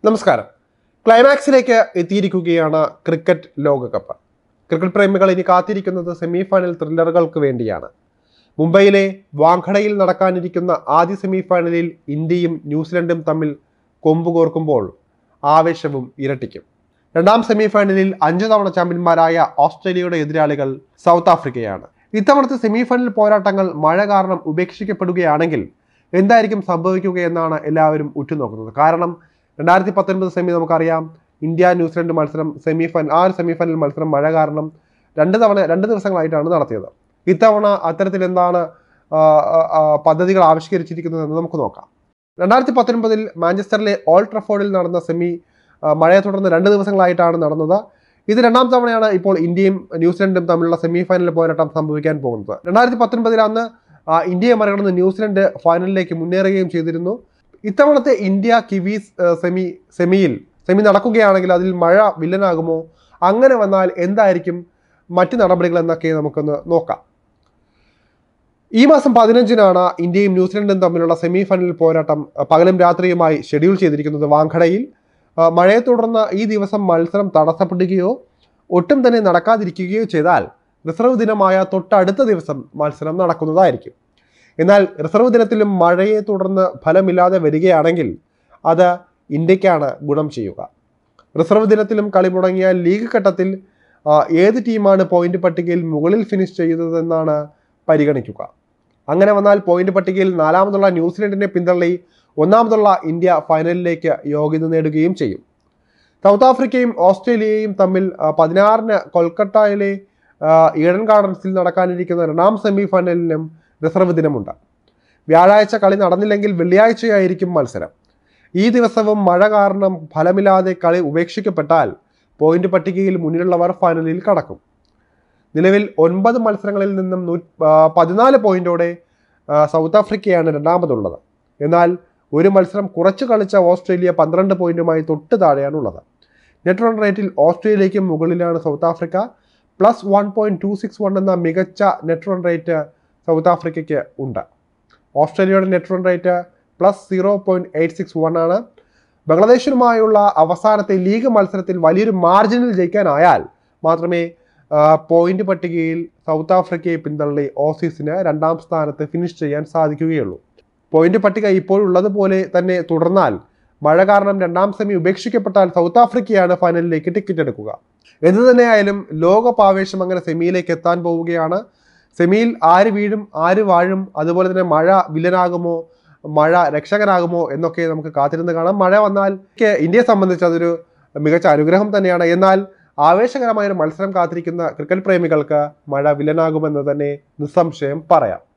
നമസ്കാരം ക്ലൈമാക്സിലേക്ക് എത്തിയിരിക്കുകയാണ് ക്രിക്കറ്റ് ലോകകപ്പ് ക്രിക്കറ്റ് പ്രേമികൾ ഇനി കാത്തിരിക്കുന്നത് സെമി ഫൈനൽ ത്രില്ലറുകൾക്ക് വേണ്ടിയാണ് മുംബൈയിലെ വാങ്കഡയിൽ നടക്കാനിരിക്കുന്ന ആദ്യ സെമി ഫൈനലിൽ ഇന്ത്യയും ന്യൂസിലൻഡും തമ്മിൽ കൊമ്പുകോർക്കുമ്പോൾ ആവേശവും ഇരട്ടിക്കും രണ്ടാം സെമി ഫൈനലിൽ അഞ്ചു തവണ ചാമ്പ്യന്മാരായ ഓസ്ട്രേലിയയുടെ എതിരാളികൾ സൗത്ത് ആഫ്രിക്കയാണ് ഇത്തവണത്തെ സെമി ഫൈനൽ പോരാട്ടങ്ങൾ മഴ കാരണം ഉപേക്ഷിക്കപ്പെടുകയാണെങ്കിൽ എന്തായിരിക്കും സംഭവിക്കുകയെന്നാണ് എല്ലാവരും ഉറ്റുനോക്കുന്നത് കാരണം രണ്ടായിരത്തി പത്തൊൻപത് സെമി നമുക്കറിയാം ഇന്ത്യ ന്യൂസിലൻഡ് മത്സരം സെമി ഫൈനൽ ആ ഒരു സെമി ഫൈനൽ മത്സരം മഴ കാരണം രണ്ട് തവണ രണ്ട് ദിവസങ്ങളായിട്ടാണ് നടത്തിയത് ഇത്തവണ അത്തരത്തിൽ എന്താണ് ആ, ആ, ആ, പദ്ധതികൾ ആവിഷ്കരിച്ചിരിക്കുന്നതെന്ന് നമുക്ക് നോക്കാം രണ്ടായിരത്തി പത്തൊൻപതിൽ മാഞ്ചസ്റ്ററിലെ ഓൾഡ് ട്രഫോർഡിൽ നടന്ന സെമി ആ, മഴയെ തുടർന്ന് രണ്ട് ദിവസങ്ങളായിട്ടാണ് നടന്നത് ഇത് രണ്ടാം തവണയാണ് ഇപ്പോൾ ഇന്ത്യയും ന്യൂസിലൻഡും തമ്മിലുള്ള സെമി ഫൈനൽ പോരാട്ടം സംഭവിക്കാൻ പോകുന്നത് രണ്ടായിരത്തി പത്തൊൻപതിൽ അന്ന് ആ, ഇന്ത്യയെ മറികടന്ന് ന്യൂസിലൻഡ് ഫൈനലിലേക്ക് മുന്നേറുകയും ചെയ്തിരുന്നു ഇത്തവണത്തെ ഇന്ത്യ കിവീസ് ആ, സെമി സെമിയിൽ സെമി നടക്കുകയാണെങ്കിൽ അതിൽ മഴ വില്ലനാകുമോ അങ്ങനെ വന്നാൽ എന്തായിരിക്കും മറ്റു നടപടികൾ എന്നൊക്കെ നമുക്കൊന്ന് നോക്കാം ഈ മാസം പതിനഞ്ചിനാണ് ഇന്ത്യയും ന്യൂസിലൻഡും തമ്മിലുള്ള സെമി ഫൈനൽ പോരാട്ടം ആ, പകലും രാത്രിയുമായി ഷെഡ്യൂൾ ചെയ്തിരിക്കുന്നത് വാങ്കഡയിൽ ആ, മഴയെ തുടർന്ന് ഈ ദിവസം മത്സരം തടസ്സപ്പെടുകയോ ഒട്ടും തന്നെ നടക്കാതിരിക്കുകയോ ചെയ്താൽ റിസർവ് ദിനമായ തൊട്ടടുത്ത ദിവസം മത്സരം നടക്കുന്നതായിരിക്കും എന്നാൽ റിസർവ് ദിനത്തിലും മഴയെ തുടർന്ന് ഫലമില്ലാതെ വരികയാണെങ്കിൽ അത് ഇന്ത്യക്കാണ് ഗുണം ചെയ്യുക റിസർവ് ദിനത്തിലും കളി മുടങ്ങിയാൽ ലീഗ് ഘട്ടത്തിൽ ആ, ഏത് ടീമാണ് പോയിന്റ് പട്ടികയിൽ മുകളിൽ ഫിനിഷ് ചെയ്തതെന്നാണ് പരിഗണിക്കുക അങ്ങനെ വന്നാൽ പോയിന്റ് പട്ടികയിൽ നാലാമതുള്ള ന്യൂസിലൻഡിനെ പിന്തള്ളി ഒന്നാമതുള്ള ഇന്ത്യ ഫൈനലിലേക്ക് യോഗ്യത നേടുകയും ചെയ്യും സൗത്ത് ആഫ്രിക്കയും ഓസ്ട്രേലിയയും തമ്മിൽ ആ, പതിനാറിന് കൊൽക്കത്തയിലെ ആ, ഈഡൻ ഗാർഡൻസിൽ നടക്കാനിരിക്കുന്ന രണ്ടാം സെമി ഫൈനലിനും റിസർവ് ദിനമുണ്ട് വ്യാഴാഴ്ച കളി നടന്നില്ലെങ്കിൽ വെള്ളിയാഴ്ചയായിരിക്കും മത്സരം ഈ ദിവസവും മഴ കാരണം ഫലമില്ലാതെ കളി ഉപേക്ഷിക്കപ്പെട്ടാൽ പോയിന്റ് പട്ടികയിൽ മുന്നിലുള്ളവർ ഫൈനലിൽ കടക്കും നിലവിൽ ഒൻപത് മത്സരങ്ങളിൽ നിന്നും നൂ ആ, പതിനാല് പോയിന്റോടെ ആ, സൗത്ത് ആഫ്രിക്കയാണ് രണ്ടാമതുള്ളത് എന്നാൽ ഒരു മത്സരം കുറച്ച് കളിച്ച ഓസ്ട്രേലിയ പന്ത്രണ്ട് പോയിന്റുമായി തൊട്ട് താഴെയാണുള്ളത് നെറ്റ് റൺ റേറ്റിൽ ഓസ്ട്രേലിയയ്ക്ക് മുകളിലാണ് South Africa plus one point two six one എന്ന മികച്ച നെറ്റ് റൺ റേറ്റ് സൗത്ത് ആഫ്രിക്കയ്ക്ക് ഉണ്ട് ഓസ്ട്രേലിയയുടെ net run rate plus zero point eight six one ആണ് ബംഗ്ലാദേശിനുമായുള്ള അവസാനത്തെ ലീഗ് മത്സരത്തിൽ വലിയൊരു മാർജിനിൽ ജയിക്കാനായാൽ മാത്രമേ ആ, പോയിന്റ് പട്ടികയിൽ സൗത്ത് ആഫ്രിക്കയെ പിന്തള്ളി ഓസീസിന് രണ്ടാം സ്ഥാനത്ത് ഫിനിഷ് ചെയ്യാൻ സാധിക്കുകയുള്ളൂ പോയിന്റ് പട്ടിക ഇപ്പോഴുള്ളതുപോലെ തന്നെ തുടർന്നാൽ മഴ കാരണം രണ്ടാം സെമി ഉപേക്ഷിക്കപ്പെട്ടാൽ സൗത്ത് ആഫ്രിക്കയാണ് ഫൈനലിലേക്ക് ടിക്കറ്റ് എടുക്കുക എന്തു തന്നെയായാലും ലോകകപ്പ് ആവേശം അങ്ങനെ സെമിയിലേക്ക് എത്താൻ പോവുകയാണ് സെമിയിൽ ആര് വീഴും ആര് വാഴും അതുപോലെ തന്നെ മഴ വില്ലനാകുമോ മഴ രക്ഷകനാകുമോ എന്നൊക്കെ നമുക്ക് കാത്തിരുന്ന് കാണാം മഴ വന്നാൽ എനിക്ക് ഇന്ത്യയെ സംബന്ധിച്ച് അതൊരു മികച്ച അനുഗ്രഹം തന്നെയാണ് എന്നാൽ ആവേശകരമായ ഒരു മത്സരം കാത്തിരിക്കുന്ന ക്രിക്കറ്റ് പ്രേമികൾക്ക് മഴ വില്ലനാകുമെന്ന് തന്നെ നിസ്സംശയം പറയാം